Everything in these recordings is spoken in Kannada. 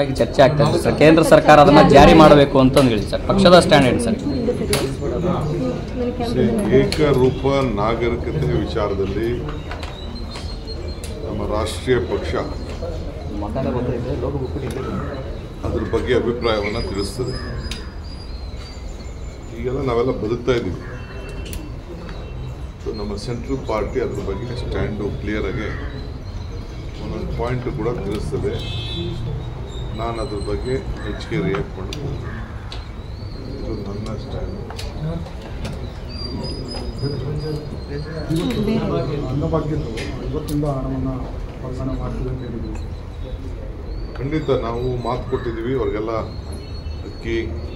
ಈಗ ಚರ್ಚೆ ಆಗ್ತಾ ಇದೆ ಸರ್ ಕೇಂದ್ರ ಸರ್ಕಾರ ಅದನ್ನ ಜಾರಿ ಮಾಡಬೇಕು ಅಂತ ಹೇಳಿ ಸರ್ ಪಕ್ಷದ ಸ್ಟ್ಯಾಂಡ್ ಏನು ಸರ್ ಸಿ, ಏಕರೂಪ ನಾಗರಿಕತೆ ವಿಚಾರದಲ್ಲಿ ನಮ್ಮ ರಾಷ್ಟ್ರೀಯ ಪಕ್ಷ ಅದ್ರ ಬಗ್ಗೆ ಅಭಿಪ್ರಾಯವನ್ನು ತಿಳಿಸ್ತದೆ ಈಗೆಲ್ಲ ನಾವೆಲ್ಲ ಬದುಕ್ತಾ ಇದ್ದೀವಿ ಸೊ ನಮ್ಮ ಸೆಂಟ್ರಲ್ ಪಾರ್ಟಿ ಅದ್ರ ಬಗ್ಗೆ ಸ್ಟ್ಯಾಂಡು ಕ್ಲಿಯರ್ ಆಗಿ ಒಂದೊಂದು ಪಾಯಿಂಟ್ ಕೂಡ ತಿಳಿಸ್ತದೆ ನಾನು ಅದ್ರ ಬಗ್ಗೆ ಹೆಚ್ಚಿಗೆ ರಿಯಾಕ್ಟ್ ಮಾಡಬಹುದು ಇದು ನನ್ನ ಸ್ಟ್ಯಾಂಡ್ ಅನ್ನಭಾಗ್ಯದ್ದು ಇವತ್ತಿಂದ ಹಣವನ್ನು ವರ್ಗಾವಣೆ ಮಾಡ್ತೀವಿ ಅಂತ ಹೇಳಿದ್ವಿ ಖಂಡಿತ ನಾವು ಮಾತು ಕೊಟ್ಟಿದ್ದೀವಿ ಅವ್ರಿಗೆಲ್ಲ ಅಕ್ಕಿ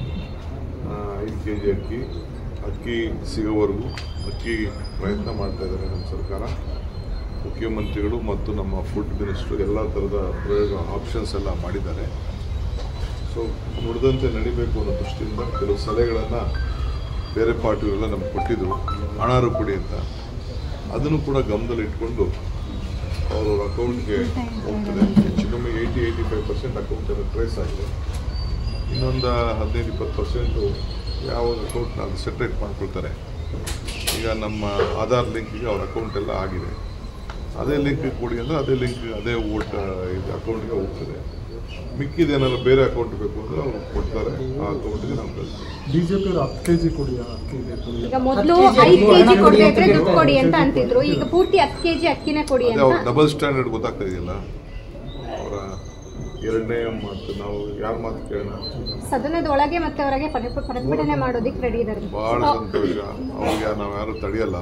ಆ, ಐದು ಕೆ ಜಿ ಅಕ್ಕಿ ಅಕ್ಕಿ ಸಿಗೋವರೆಗೂ ಅಕ್ಕಿ ಪ್ರಯತ್ನ ಮಾಡ್ತಾ ಇದ್ದಾರೆ ನಮ್ಮ ಸರ್ಕಾರ ಮುಖ್ಯಮಂತ್ರಿಗಳು ಮತ್ತು ನಮ್ಮ ಫುಡ್ ಮಿನಿಸ್ಟ್ರು ಎಲ್ಲ ಥರದ ಪ್ರಯೋಗ ಆಪ್ಷನ್ಸ್ ಎಲ್ಲ ಮಾಡಿದ್ದಾರೆ ಸೊ ನುಡಿದಂತೆ ನಡಿಬೇಕು ಅನ್ನೋ ದೃಷ್ಟಿಯಿಂದ ಕೆಲವು ಸಲಹೆಗಳನ್ನು ಬೇರೆ ಪಾರ್ಟಿಯವರೆಲ್ಲ ನಮ್ಗೆ ಕೊಟ್ಟಿದ್ರು ಹಣಾರು ಕೊಡಿ ಅಂತ ಅದನ್ನು ಕೂಡ ಗಮನದಲ್ಲಿ ಇಟ್ಕೊಂಡು ಅವ್ರವ್ರ ಅಕೌಂಟ್ಗೆ ಹೋಗ್ತದೆ ಹೆಚ್ಚು ಕಮ್ಮಿ ಏಯ್ಟಿ ಏಯ್ಟಿ ಫೈವ್ ಪರ್ಸೆಂಟ್ ಅಕೌಂಟನ್ನು ಟ್ರೇಸ್ ಆಗಿದೆ ಇನ್ನೊಂದು ಹದಿನೈದು ಇಪ್ಪತ್ತು ಪರ್ಸೆಂಟು ಯಾವ ಅಕೌಂಟ್ನ ಅದು ಸೆಪ್ರೇಟ್ ಮಾಡ್ಕೊಳ್ತಾರೆ ಈಗ ನಮ್ಮ ಆಧಾರ್ ಲಿಂಕಿಗೆ ಅವ್ರ ಅಕೌಂಟ್ ಎಲ್ಲ ಆಗಿದೆ ಅದೇ ಲಿಂಕ್ ಕೊಡಿ ಅಂದರೆ ಅದೇ ಲಿಂಕ್ ಅದೇ ವೋಟ್ ಇದು ಅಕೌಂಟ್ಗೆ ಹೋಗ್ತದೆ ಮಿಕ್ಕಿದ ಏನಾದ್ರು ಬೇರೆ ಅಕೌಂಟ್ ಬೇಕು ಅಂದರೆ ಅವ್ರು ಕೊಡ್ತಾರೆ ಆ ಅಕೌಂಟ್ಗೆ ನಾವು ಕಳಿಸ್ತೀವಿ ಡಿ ಜೆ ಪಿ ಅವರು ಹತ್ತು ಕೆ ಜಿ ಕೊಡಿ ಅಕ್ಕಿ ಬೇಕು ಈಗ ಮೊದಲು ಐದ್ ಕೆಜಿ ಕೊಡ್ಬೇಕ್ರೆ ದುಡ್ಡು ಕೊಡಿ ಅಂತ ಅಂತಿದ್ರು ಈಗ ಪೂರ್ತಿ ಹತ್ತು ಕೆಜಿ ಅಕ್ಕಿನೇ ಕೊಡಿ ಅದೇ ಅವ್ರ ಅಂತ ಡಬಲ್ ಸ್ಟ್ಯಾಂಡರ್ಡ್ ಗೊತ್ತಾಗ್ತಾ ಇದೆಯಲ್ಲ ಅವರ ಎರಡನೇ ಮಾತು ನಾವು ಯಾರ ಮಾತು ಕೇಳೋಣ ಸದನದ ಒಳಗೆ ಮತ್ತೆ ಹೊರಗೆ ಪರಿ- ಪ್ರತಿಭಟನೆ ಮಾಡೋದಿಕ್ ರೆಡಿ ಇದ್ದಾರೆ ಭಾಳ ಸಂತೋಷ ಅವ್ರಿಗೆ ನಾವು ಯಾರು ತಡೆಯಲ್ಲ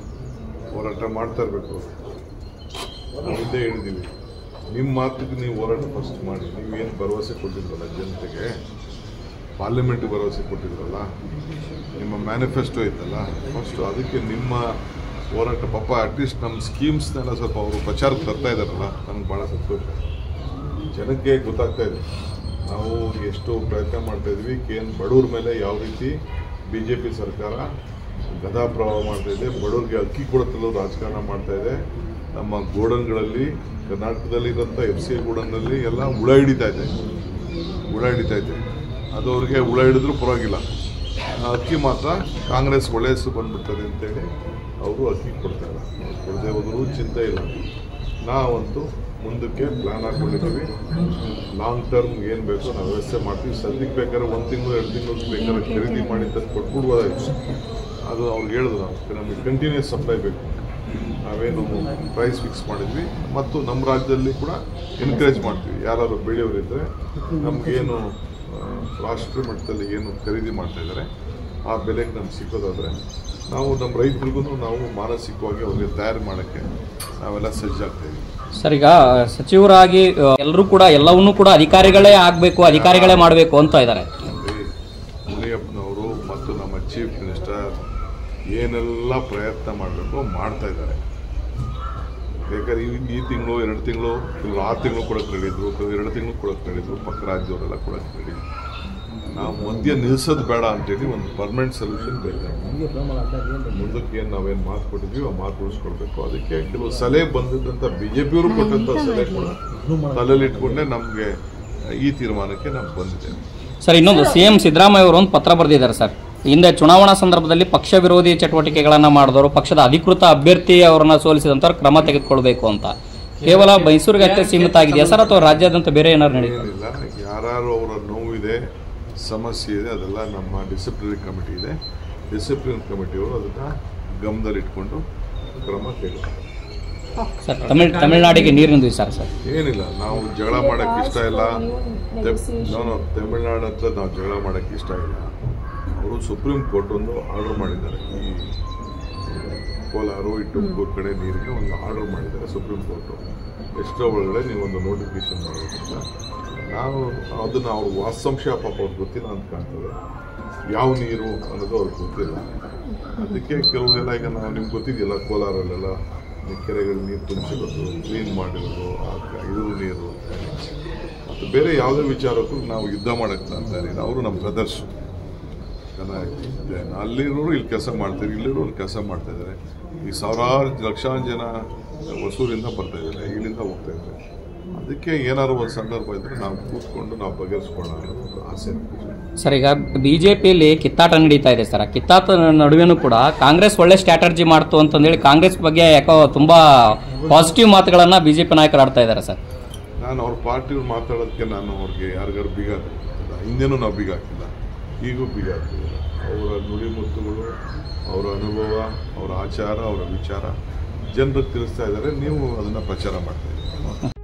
ಹೋರಾಟ ಮಾಡ್ತಾ ಇರಬೇಕು ನಾವು ಹಿಂದೆ ಹೇಳಿದ್ದೀವಿ ನಿಮ್ಮ ಮಾತಿಗೆ ನೀವು ಹೋರಾಟ ಫಸ್ಟ್ ಮಾಡಿ ನೀವೇನು ಭರವಸೆ ಕೊಟ್ಟಿದ್ರಲ್ಲ ಜನತೆಗೆ ಪಾರ್ಲಿಮೆಂಟ್ ಭರವಸೆ ಕೊಟ್ಟಿದ್ರಲ್ಲ ನಿಮ್ಮ ಮ್ಯಾನಿಫೆಸ್ಟೋ ಇತ್ತಲ್ಲ ಫಸ್ಟ್ ಅದಕ್ಕೆ ನಿಮ್ಮ ಹೋರಾಟ ಪಾಪ ಅಟ್ಲೀಸ್ಟ್ ನಮ್ಮ ಸ್ಕೀಮ್ಸ್ನೆಲ್ಲ ಸ್ವಲ್ಪ ಅವರು ಪ್ರಚಾರಕ್ಕೆ ತರ್ತಾ ಇದ್ದಾರಲ್ಲ ನನಗೆ ಭಾಳ ಸಂತೋಷ ಜನಕ್ಕೆ ಗೊತ್ತಾಗ್ತಾ ಇದೆ ನಾವು ಎಷ್ಟು ಪ್ರಯತ್ನ ಮಾಡ್ತಾ ಇದ್ವಿ ಕೇನ್ ಬಡವ್ರ ಮೇಲೆ ಯಾವ ರೀತಿ ಬಿ ಜೆ ಪಿ ಸರ್ಕಾರ ಗದಾ ಪ್ರವಾಹ ಮಾಡ್ತಾ ಇದೆ ಬಡವ್ರಿಗೆ ಅಕ್ಕಿ ಕೊಡುತ್ತಲೂ ರಾಜಕಾರಣ ಮಾಡ್ತಾ ಇದೆ ನಮ್ಮ ಗೋಡನ್ಗಳಲ್ಲಿ ಕರ್ನಾಟಕದಲ್ಲಿ ಇರೋಂಥ ಎಫ್ ಸಿ ಗೋಡನ್ನಲ್ಲಿ ಎಲ್ಲ ಹುಳ ಹಿಡಿತಾ ಇದೆ ಹುಳ ಹಿಡಿತಾ ಇದೆ ಅದು ಅವ್ರಿಗೆ ಹುಳ ಹಿಡಿದ್ರೂ ಪರವಾಗಿಲ್ಲ ಆ ಅಕ್ಕಿ ಮಾತ್ರ ಕಾಂಗ್ರೆಸ್ ಒಳ್ಳೆ ಹೆಸರು ಬಂದ್ಬಿಡ್ತದೆ ಅಂತೇಳಿ ಅವರು ಅಕ್ಕಿ ಕೊಡ್ತಾ ಇಲ್ಲ ಕೊಡದೆ ಹೋದರೂ ಚಿಂತೆ ಇಲ್ಲ ನಾವಂತೂ ಮುಂದಕ್ಕೆ ಪ್ಲಾನ್ ಹಾಕೊಂಡಿದ್ದೀವಿ ಲಾಂಗ್ ಟರ್ಮ್ ಏನು ಬೇಕೋ ನಾವು ವ್ಯವಸ್ಥೆ ಮಾಡ್ತೀವಿ ಸದ್ಯಕ್ಕೆ ಬೇಕಾದ್ರೆ ಒಂದು ತಿಂಗಳು ಎರಡು ತಿಂಗಳು ಬೇಕಾದ್ರೆ ಖರೀದಿ ಮಾಡಿ ತಂದು ಕೊಟ್ಬಿಡ್ಬೋದಾಗಿತ್ತು ಅದು ಅವ್ರಿಗೆ ಹೇಳಿದ್ರು ನಾವು ನಮಗೆ ಕಂಟಿನ್ಯೂಸ್ ಸಪ್ಲೈ ಬೇಕು ನಾವೇನು ಪ್ರೈಸ್ ಫಿಕ್ಸ್ ಮಾಡಿದ್ವಿ ಮತ್ತು ನಮ್ಮ ರಾಜ್ಯದಲ್ಲಿ ಕೂಡ ಎನ್ಕರೇಜ್ ಮಾಡ್ತೀವಿ ಯಾರಾದ್ರು ಬೆಳೆಯೋರಿದ್ದರೆ ನಮಗೇನು ರಾಷ್ಟ್ರ ಮಟ್ಟದಲ್ಲಿ ಏನು ಖರೀದಿ ಮಾಡ್ತಾ ಇದ್ದಾರೆ ಆ ಬೆಲೆಗೆ ನಮ್ಗೆ ಸಿಕ್ಕೋದಾದರೆ ನಾವು ನಮ್ಮ ರೈತರಿಗೂ ನಾವು ಮಾನಸಿಕವಾಗಿ ಅವ್ರಿಗೆ ತಯಾರು ಮಾಡೋಕ್ಕೆ ನಾವೆಲ್ಲ ಸಜ್ಜಾಗ್ತಾ ಇದ್ದೀವಿ ಸರ್ ಈಗ ಸಚಿವರಾಗಿ ಎಲ್ಲರೂ ಕೂಡ ಎಲ್ಲವನ್ನೂ ಕೂಡ ಅಧಿಕಾರಿಗಳೇ ಆಗಬೇಕು ಅಧಿಕಾರಿಗಳೇ ಮಾಡಬೇಕು ಅಂತ ಇದ್ದಾರೆ ನೋಡಿ ಮುನಿಯಪ್ಪನವರು ಮತ್ತು ನಮ್ಮ ಚೀಫ್ ಮಿನಿಸ್ಟರ್ ಏನೆಲ್ಲ ಪ್ರಯತ್ನ ಮಾಡಬೇಕು ಮಾಡ್ತಾ ಇದ್ದಾರೆ ಬೇಕಾದ್ರೆ ಈ ಈ ತಿಂಗಳು ಎರಡು ತಿಂಗಳು ಕೆಲವರು ಆರು ತಿಂಗಳು ಕೊಡಕ್ಕೆ ಹೇಳಿದ್ರು ಕೆಲವರು ಎರಡು ತಿಂಗಳು ಕೊಡಕ್ಕೆ ಹೇಳಿದ್ರು ಪಕ್ಕ ರಾಜ್ಯದವರೆಲ್ಲ ಕೊಡಕ್ಕೆ ಹೇಳಿದ್ರು ನಾವು ಮಧ್ಯ ನಿಲ್ಲಿಸೋದು ಬೇಡ ಅಂತೇಳಿ ಒಂದು ಪರ್ಮನೆಂಟ್ ಸೊಲ್ಯೂಷನ್ ಬೇಕು ಮುಂದಕ್ಕೆ ಏನು ನಾವೇನು ಮಾತು ಕೊಟ್ಟಿದ್ವಿ ಆ ಮಾತು ಉಳಿಸ್ಕೊಡ್ಬೇಕು ಅದಕ್ಕೆ ಕೆಲವು ಸಲಹೆ ಬಂದಿದ್ದಂಥ ಬಿ ಜೆ ಪಿಯವರು ಕೊಟ್ಟಂಥ ಸಲಹೆ ಕೂಡ ತಲೆಯಲ್ಲಿ ಇಟ್ಕೊಂಡೇ ನಮಗೆ ಈ ತೀರ್ಮಾನಕ್ಕೆ ನಾವು ಬಂದಿದ್ದೇವೆ ಸರ್ ಇನ್ನೊಂದು ಸಿ ಎಂ ಸಿದ್ದರಾಮಯ್ಯ ಅವರು ಒಂದು ಪತ್ರ ಬರೆದಿದ್ದಾರೆ ಸರ್ ಹಿಂದೆ ಚುನಾವಣಾ ಸಂದರ್ಭದಲ್ಲಿ ಪಕ್ಷ ವಿರೋಧಿ ಚಟುವಟಿಕೆಗಳನ್ನ ಮಾಡಿದವರು ಪಕ್ಷದ ಅಧಿಕೃತ ಅಭ್ಯರ್ಥಿ ಅವರನ್ನ ಸೋಲಿಸಿದಂಥವ್ರು ಕ್ರಮ ತೆಗೆದುಕೊಳ್ಬೇಕು ಅಂತ ಕೇವಲ ಮೈಸೂರಿಗೆ ಅಷ್ಟೇ ಸೀಮಿತ ಆಗಿದೆಯಾ ಸರ್ ಅಥವಾ ರಾಜ್ಯಾದ್ಯಂತ ಬೇರೆ ಏನಾದ್ರು ನಡೀತಾ ಏನಿಲ್ಲ ಯಾರು ಅವರ ನೋವಿದೆ ಸಮಸ್ಯೆ ಇದೆ ಅದೆಲ್ಲ ನಮ್ಮ ಡಿಸಿಪ್ಲಿನರಿ ಕಮಿಟಿ ಇದೆ ಡಿಸಿಪ್ಲಿನ್ ಕಮಿಟಿಯವರು ಅದನ್ನು ಗಮನದಲ್ಲಿಟ್ಕೊಂಡು ಕ್ರಮ ತೆಗೆದುಕೊಂಡು ಸರ್ ತಮಿಳ್ ತಮಿಳ್ನಾಡಿಗೆ ನೀರಿನ ವಿಚಾರ ಸರ್ ಏನಿಲ್ಲ ನಾವು ಜಗಳ ಮಾಡೋಕ್ಕೆ ಇಷ್ಟ ಇಲ್ಲ ನಾನು ತಮಿಳ್ನಾಡು ಹತ್ರ ನಾವು ಜಗಳ ಮಾಡೋಕ್ಕೆ ಇಷ್ಟ ಇಲ್ಲ ಅವರು ಸುಪ್ರೀಂ ಕೋರ್ಟ್ ಒಂದು ಆರ್ಡರ್ ಮಾಡಿದ್ದಾರೆ ಈ ಕೋಲಾರು ಈ ತುಮಕೂರು ಕಡೆ ನೀರಿಗೆ ಒಂದು ಆರ್ಡರ್ ಮಾಡಿದ್ದಾರೆ ಸುಪ್ರೀಂ ಕೋರ್ಟು ಎಷ್ಟೋ ಒಳಗಡೆ ನೀವು ಒಂದು ನೋಟಿಫಿಕೇಶನ್ ಮಾಡಬೇಕಂತ ನಾವು ಅದನ್ನು ಅವ್ರ ವಾಸ್ತವಾಂಶ ಪಾಪ ಅವ್ರಿಗೆ ಗೊತ್ತಿಲ್ಲ ಅಂತ ಕಾಣ್ತದೆ ಯಾವ ನೀರು ಅನ್ನೋದು ಅವ್ರಿಗೆ ಗೊತ್ತಿಲ್ಲ ಅದಕ್ಕೆ ಕೆಲವರೆಲ್ಲ ಈಗ ನಾವು ನಿಮ್ಗೆ ಗೊತ್ತಿದೆಯಲ್ಲ ಕೋಲಾರಲ್ಲೆಲ್ಲ ಈ ಕೆರೆಗಳು ನೀರು ತುಂಬಿಸಿರೋದು ಕ್ಲೀನ್ ಮಾಡಿರೋದು ಆ ಕ- ಇಳಿದು ನೀರು ಮತ್ತು ಬೇರೆ ಯಾವುದೇ ವಿಚಾರಕ್ಕೂ ನಾವು ಯುದ್ಧ ಮಾಡೋಕ್ಕೆ ಅಂತ ಇಲ್ಲ ಅವರು ನಮ್ಮ ಬ್ರದರ್ಸ್ ಅಲ್ಲಿರೋರು ಇಲ್ಲಿ ಕೆಲಸ ಮಾಡ್ತಾರೆ ಇಲ್ಲಿರೋರು ಕೆಲಸ ಮಾಡ್ತಾ ಇದ್ದಾರೆ ಈ ಸಾವಿರಾರು ಲಕ್ಷಾಂತರ ಜನ ಹೊಸೂರಿಂದ ಬರ್ತಾ ಇದ್ದಾರೆ ಇಲ್ಲಿಂದ ಹೋಗ್ತಾ ಇದ್ದಾರೆ ಅದಕ್ಕೆ ಏನಾದ್ರು ಒಂದು ಸಂದರ್ಭ ಇದ್ರೆ ನಾವು ಕೂತ್ಕೊಂಡು ನಾವು ಬಗೆಹರಿಸ್ಕೊಳ್ಳೋಣ ಅನ್ನೋದು ಒಂದು ಆಸೆ ನಮ್ಗೆ. ಸರ್ ಈಗ ಬಿಜೆಪಿಯಲ್ಲಿ ಕಿತ್ತಾಟ ನಡೀತಾ ಇದೆ ಸರ್ ಆ ಕಿತ್ತಾಟ ನಡುವೆನೂ ಕೂಡ ಕಾಂಗ್ರೆಸ್ ಒಳ್ಳೆ ಸ್ಟ್ರಾಟಜಿ ಮಾಡ್ತು ಅಂತಂದೇಳಿ ಕಾಂಗ್ರೆಸ್ ಬಗ್ಗೆ ಯಾಕೋ ತುಂಬಾ ಪಾಸಿಟಿವ್ ಮಾತುಗಳನ್ನ ಬಿಜೆಪಿ ನಾಯಕರು ಆಡ್ತಾ ಇದ್ದಾರೆ ಸರ್ ನಾನು ಅವ್ರ ಪಾರ್ಟಿ ಮಾತಾಡೋದಕ್ಕೆ ನಾನು ಅವ್ರಿಗೆ ಯಾರಿಗಾರು ಬೀಗ ಹಾಕಿಲ್ಲ ಹಿಂದೇನೂ ನಾವು ಬೀಗ ಹಾಕಿಲ್ಲ ಈಗೂ ಬೀಗ ಹಾಕಿಲ್ಲ ಅವರ ನುಡಿಮುತ್ತುಗಳು ಅವರ ಅನುಭವ ಅವರ ಆಚಾರ ಅವರ ವಿಚಾರ ಜನರಿಗೆ ತಿಳಿಸ್ತಾ ಇದ್ದಾರೆ ನೀವು ಅದನ್ನು ಪ್ರಚಾರ ಮಾಡ್ತಾ ಇದ್ದೀರಿ